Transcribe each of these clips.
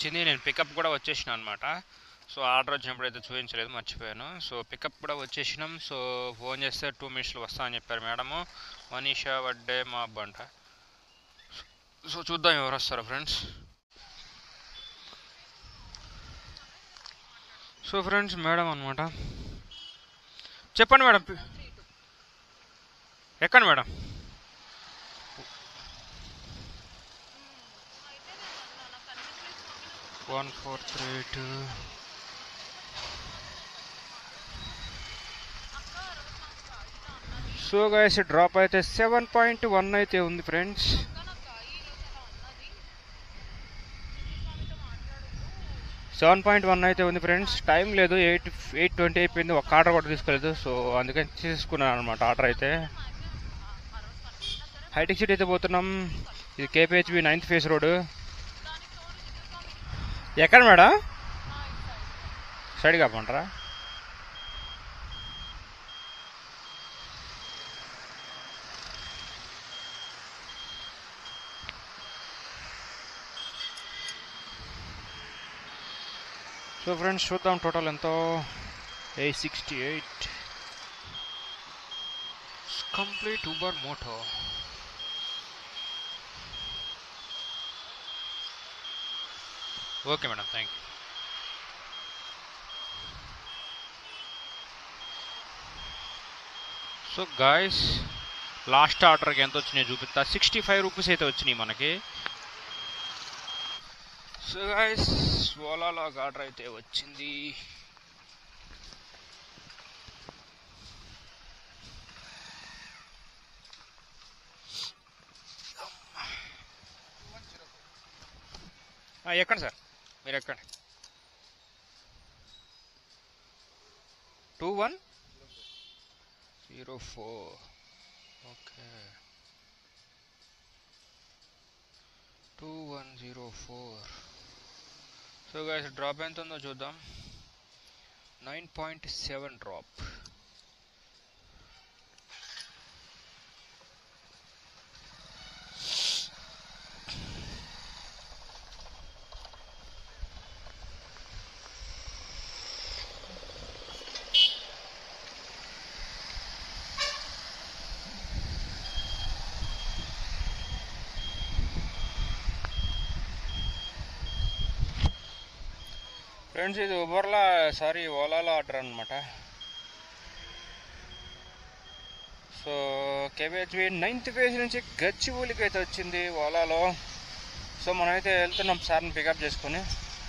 వచ్చింది నేను పికప్ కూడా వచ్చేసిన అనమాట సో ఆర్డర్ వచ్చినప్పుడు అయితే చూపించలేదు మర్చిపోయాను సో పికప్ కూడా వచ్చేసినాం సో ఫోన్ చేస్తే టూ మినిట్స్లో వస్తా అని చెప్పారు మేడము మనీషా వడ్డే మా అబ్బంట సో చూద్దాం ఎవరు వస్తారో ఫ్రెండ్స్ సో ఫ్రెండ్స్ మేడం అనమాట చెప్పండి మేడం ఎక్కండి madam one four three two so guys drop అయితే సెవెన్ పాయింట్ వన్ అయితే ఉంది ఫ్రెండ్స్ సెవెన్ పాయింట్ వన్ అయితే ఉంది ఫ్రెండ్స్ టైం లేదు ఎయిట్ ఎయిట్ ట్వంటీ అయిపోయింది ఒక ఆర్డర్ కూడా తీసుకోలేదు సో అందుకని తీసుకున్నాను అనమాట ఆర్డర్ అయితే హైటెక్ సిటీ అయితే పోతున్నాం ఇది కేపీహెచ్బి నైన్త్ ఫేస్ రోడ్ ఎక్కడ మేడం సైడ్ కాపంటారా సో ఫ్రెండ్స్ చూద్దాం టోటల్ ఎంతో eight sixty eight complete Uber Moto okay madam thank you so guys last ఆర్డర్కి ఎంత వచ్చినాయి చూపిస్తా సిక్స్టీ ఫైవ్ రూపీస్ అయితే వచ్చినాయి మనకి సో గాయస్ ఓలాలో ఆర్డర్ అయితే వచ్చింది ఆ, ఎక్కండి సార్ మీరు ఎక్కండి two one zero four okay two one zero four so guys drop ఎంత ఉందో చూద్దాం nine point seven drop friends ఇది ఉబర్లా సారీ ఓలాలో ఆర్డర్ అనమాట సో కేబిహెచ్వి నైన్త్ పేజ్ నుంచి గచ్చిబౌలికి అయితే వచ్చింది ఓలాలో సో మనమైతే వెళ్తున్నాం సార్ని పికప్ చేసుకొని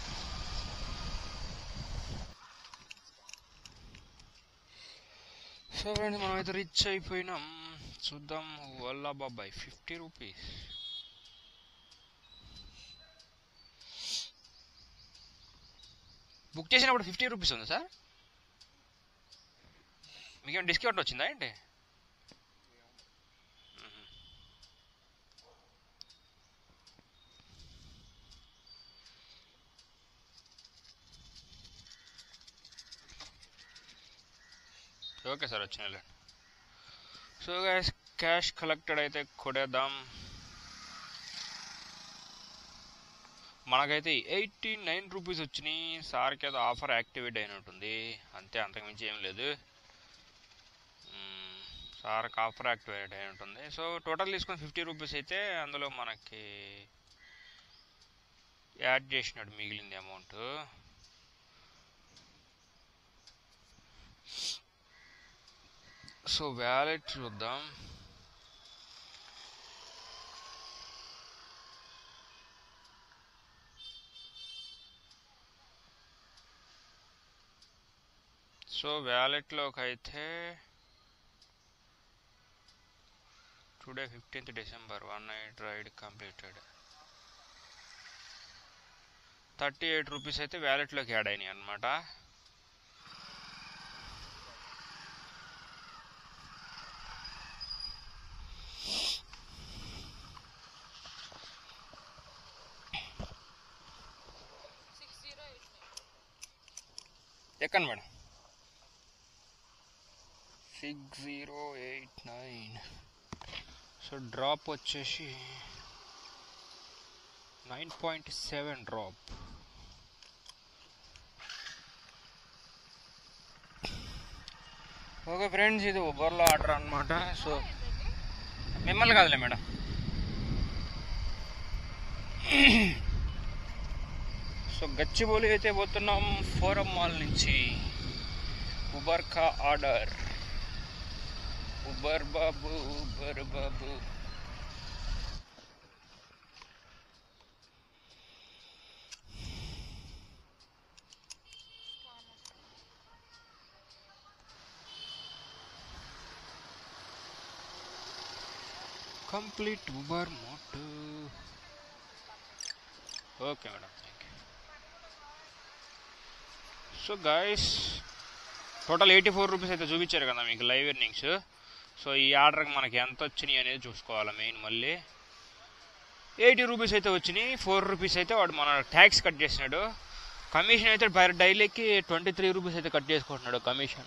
సో ఫ్రెండ్స్ మనమైతే రిచ్ అయిపోయినాం చూద్దాం ఓలా బాబాయ్ ఫిఫ్టీ రూపీస్ బుక్ చేసినప్పుడు ఫిఫ్టీ రూపీస్ ఉంది సార్ మీకేం డిస్కౌంట్ వచ్చిందా ఏంటి మ్మ్. ఓకే సార్ వచ్చిన సో గైస్ క్యాష్ కలెక్టెడ్ అయితే కొడేద్దాం మనకైతే ఎయిటీ నైన్ రూపీస్ వచ్చినాయి సార్కి ఏదో ఆఫర్ యాక్టివేట్ అయినట్టుంది అంతే అంతకుమించి ఏం లేదు మ్మ్, సార్కి ఆఫర్ యాక్టివేట్ అయి ఉంటుంది సో టోటల్ తీసుకొని ఫిఫ్టీ రూపీస్ అయితే అందులో మనకి యాడ్ చేసినాడు మిగిలింది అమౌంట్ సో వ్యాలెట్ చూద్దాం సో వ్యాలెట్లోకి అయితే today fifteenth December one night ride completed thirty eight rupees అయితే వ్యాలెట్లోకి యాడ్ అయినాయి అనమాట ఎక్కండి madam six zero eight nine so drop వచ్చేసి nine point seven drop okay friends ఇది ఉబర్లో ఆర్డర్ అనమాట సో మిమ్మల్ని కాదులే మేడం సో గచ్చిబౌలి అయితే పోతున్నాం ఫోరం మాల్ నుంచి ఉబర్ కా ఆర్డర్ ఉబర్ బాబు ఉబర్ బాబు complete Uber Moto okay madam thank you so guys total eighty four rupees అయితే చూపించారు కదా మీకు లైవ్ ఎర్నింగ్స్ సో ఈ ఆర్డర్కి మనకి ఎంత వచ్చినాయి అనేది చూసుకోవాలి మెయిన్ మళ్ళీ ఎయిటీ రూపీస్ అయితే వచ్చినాయి ఫోర్ రూపీస్ అయితే వాడు మన ట్యాక్స్ కట్ చేసినాడు కమిషన్ అయితే పర్ డైలీకి ట్వంటీ త్రీ రూపీస్ అయితే కట్ చేసుకుంటున్నాడు కమిషన్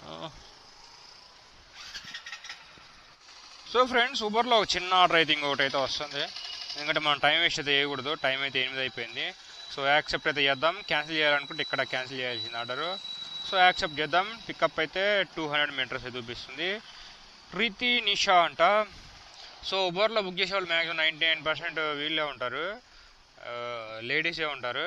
సో ఫ్రెండ్స్ ఊబర్లో ఒక చిన్న ఆర్డర్ అయితే ఇంకొకటి అయితే వస్తుంది ఎందుకంటే మనం టైం వేస్ట్ అయితే చేయకూడదు టైం అయితే ఎనిమిది అయిపోయింది సో యాక్సెప్ట్ అయితే చేద్దాం క్యాన్సిల్ చేయాలనుకుంటే ఇక్కడ క్యాన్సిల్ చేయాల్సింది ఆర్డర్ సో యాక్సెప్ట్ చేద్దాం పికప్ అయితే టూ హండ్రెడ్ మీటర్స్ అయితే చూపిస్తుంది ప్రీతి నిషా అంట సో ఉబర్లో బుక్ చేసే వాళ్ళు మ్యాక్సిమం నైంటీ నైన్ పర్సెంట్ వీళ్ళే ఉంటారు లేడీసే ఉంటారు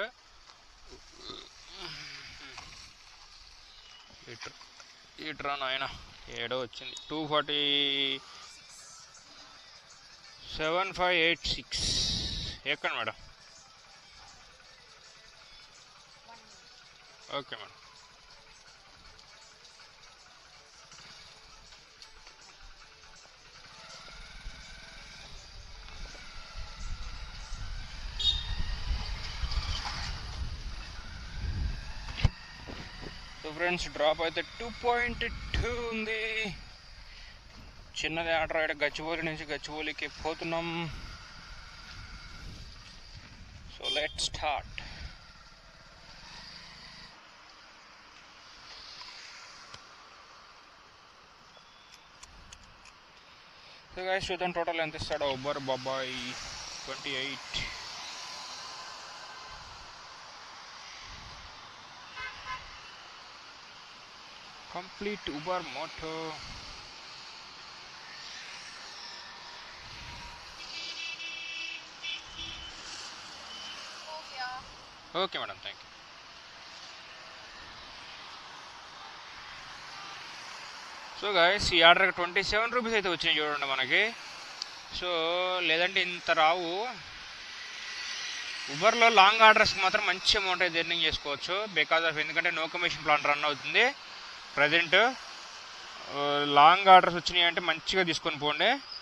ఇట్రా ఇట్రా నాయన ఏడో వచ్చింది two forty seven five eight six ఎక్కడ madam okay madam so friends drop అయితే టూ పాయింట్ టూ ఉంది చిన్నది ఆర్డర్ అయితే గచ్చిబౌలి నుంచి గచ్చిబౌలికి పోతున్నాం so let start so guys చూద్దాం టోటల్ ఎంత ఇస్తాడో ఉబర్ బాబాయ్ twenty eight complete Uber Moto okay madam thank you so guys ఈ ఆర్డర్కి ట్వంటీ సెవెన్ రూపీస్ అయితే వచ్చినాయి చూడండి మనకి సో లేదంటే ఇంత రావు ఉబర్లో లాంగ్ ఆర్డర్స్కి మాత్రం మంచి అమౌంట్ అయితే ఎర్నింగ్ చేసుకోవచ్చు బికాజ్ ఆఫ్ ఎందుకంటే నో కమిషన్ ప్లాన్ రన్ అవుతుంది ప్రజెంట్ లాంగ్ ఆర్డర్స్ వచ్చినాయి అంటే మంచిగా తీసుకొని పోండి